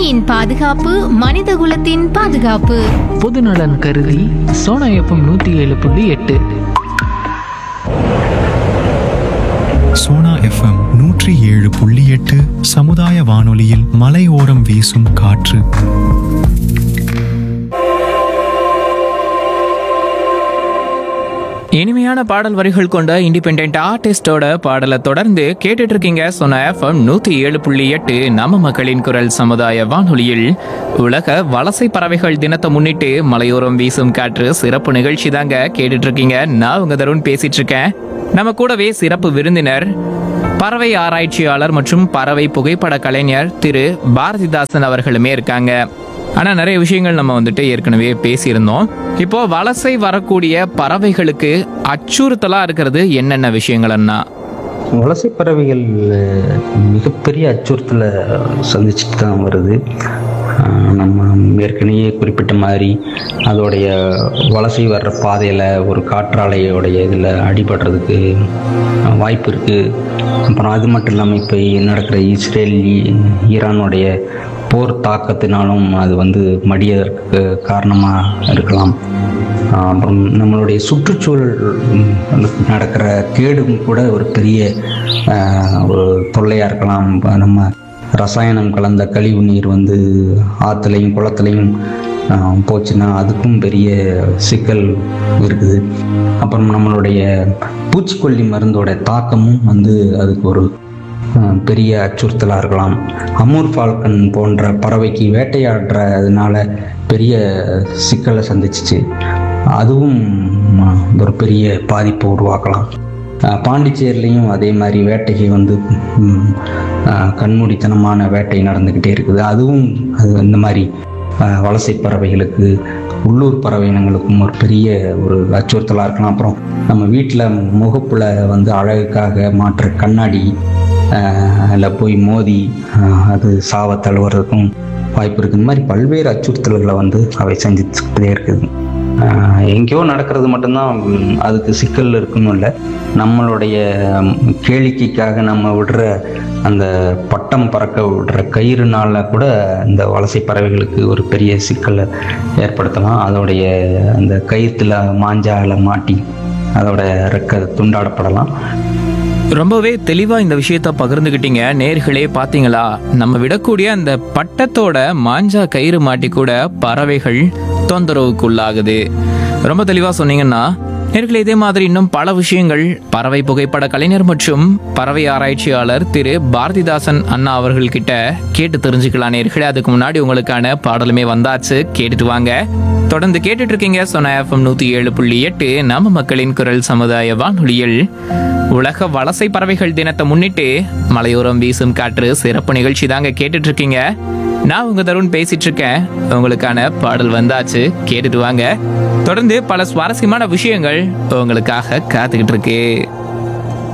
பூமியின் பாதுகாப்பு மனிதகுலத்தின் பாதுகாப்பு பொதுநலன் கருதி சோனா எஃப்எம் நூற்றி ஏழு புள்ளி எட்டு சோனா எஃப்எம் நூற்றி ஏழு புள்ளி எட்டு சமுதாய வானொலியில் மலையோரம் வீசும் காற்று இனிமையான பாடல் வரிகள் கொண்ட இண்டிபெண்ட் ஆர்டிஸ்டோட பாடலை தொடர்ந்து கேட்டுட்டு இருக்கீங்க சொன்ன எஃப்எம் நூத்தி ஏழு புள்ளி எட்டு நம்ம மக்களின் குரல் சமுதாய வானொலியில் உலக வலசை பறவைகள் தினத்தை முன்னிட்டு மலையோரம் வீசும் காற்று சிறப்பு நிகழ்ச்சி தாங்க கேட்டுட்டு இருக்கீங்க நான் உங்க தருண் பேசிட்டு இருக்கேன் நம்ம கூடவே சிறப்பு விருந்தினர் பறவை ஆராய்ச்சியாளர் மற்றும் பறவை புகைப்பட கலைஞர் திரு பாரதிதாசன் அவர்களுமே இருக்காங்க ஆனா நிறைய விஷயங்கள் நம்ம வந்துட்டு ஏற்கனவே பேசியிருந்தோம் இப்போ வலசை வரக்கூடிய பறவைகளுக்கு அச்சுறுத்தலா இருக்கிறது என்னென்ன விஷயங்கள்னா வலசை பறவைகள் அஹ், மிகப்பெரிய அச்சுறுத்தலை சந்திச்சுட்டு தான் வருது அஹ், நம்ம ஏற்கனவே குறிப்பிட்ட மாதிரி அதோடைய வலசை வர்ற பாதையில் ஒரு காற்றாலையோடைய இதில் அடிபடுறதுக்கு அஹ், வாய்ப்பு இருக்குது அப்புறம் அது மட்டும் இல்லாமல் இப்போ நடக்கிற இஸ்ரேல் ஈ- ஈரானுடைய போர் தாக்கத்தினாலும் அது வந்து மடியதற்கு காரணமாக இருக்கலாம் ஆஹ் அப்புறம் நம்மளுடைய சுற்றுச்சூழல் ம், நடக்கிற கேடும் கூட ஒரு பெரிய ஆஹ், ஒரு தொல்லையாக இருக்கலாம் இப்ப நம்ம ரசாயனம் கலந்த கழிவு நீர் வந்து ஆற்றுலையும் குளத்துலையும் ஆஹ், போச்சுன்னா அதுக்கும் பெரிய சிக்கல் இருக்குது அப்புறம் நம்மளுடைய பூச்சிக்கொல்லி மருந்தோட தாக்கமும் வந்து அதுக்கு ஒரு அஹ் பெரிய அச்சுறுத்தலாக இருக்கலாம் அமூர் ஃபால்கன் போன்ற பறவைக்கு வேட்டையாடுறதுனால பெரிய சிக்கலை சந்திச்சிச்சு அதுவும் அஹ், ஒரு பெரிய பாதிப்பை உருவாக்கலாம் அஹ் பாண்டிச்சேரிலையும் அதே மாதிரி வேட்டைக்கு வந்து ம், அஹ், கண்மூடித்தனமான வேட்டை நடந்துக்கிட்டே இருக்குது அதுவும் அது இந்த மாதிரி அஹ், வலசை பறவைகளுக்கு உள்ளூர் பறவை இனங்களுக்கும் ஒரு பெரிய ஒரு அச்சுறுத்தலாக இருக்கலாம் அப்புறம் நம்ம வீட்டில் முகப்பில் வந்து அழகுக்காக மாற்ற கண்ணாடி அதில் போய் மோதி அஹ், அது சாவ தழுவுறதுக்கும் வாய்ப்பு இருக்குது இந்த மாதிரி பல்வேறு அச்சுறுத்தல்களை வந்து அவை செஞ்சுக்கிட்டே இருக்குது அஹ், எங்கேயோ நடக்கிறது மட்டும்தான் ம், அதுக்கு சிக்கல் இருக்குன்னு இல்லை நம்மளுடைய ம், கேளிக்கைக்காக நம்ம விடுற அந்த பட்டம் பறக்க விடுற கயிறுனால கூட இந்த வலசை பறவைகளுக்கு ஒரு பெரிய சிக்கலை ஏற்படுத்தலாம் அதோடைய அந்த கயிற்றுல மாஞ்சால மாட்டி அதோட ரெக்க துண்டாடப்படலாம் ரொம்பவே தெளிவா இந்த விஷயத்த பகிர்ந்துக்கிட்டீங்க நேர்களே பாத்தீங்களா நம்ம விடக்கூடிய அந்த பட்டத்தோட மாஞ்சா கயிறு மாட்டி கூட பறவைகள் தொந்தரவுக்குள்ளாகுது ரொம்ப தெளிவா சொன்னீங்கன்னா நேர்களே இதே மாதிரி இன்னும் பல விஷயங்கள் பறவை புகைப்பட கலைஞர் மற்றும் பறவை ஆராய்ச்சியாளர் திரு பாரதிதாசன் அண்ணா அவர்கள் கிட்ட கேட்டு தெரிஞ்சுக்கலாம் நேர்களே அதுக்கு முன்னாடி உங்களுக்கான பாடலுமே வந்தாச்சு கேட்டுட்டு வாங்க தொடர்ந்து கேட்டுட்டு இருக்கீங்க சொன்ன எஃப்எம் நூத்தி ஏழு புள்ளி எட்டு நம்ம மக்களின் குரல் சமுதாய வானொலியில் உலக வலசை பறவைகள் தினத்தை முன்னிட்டு மலையோரம் வீசும் காற்று சிறப்பு நிகழ்ச்சி தாங்க கேட்டுட்டு இருக்கீங்க நான் உங்க தருண் பேசிட்டு இருக்கேன் உங்களுக்கான பாடல் வந்தாச்சு கேட்டுட்டு வாங்க தொடர்ந்து பல சுவாரஸ்யமான விஷயங்கள் உங்களுக்காக காத்துக்கிட்டு இருக்கு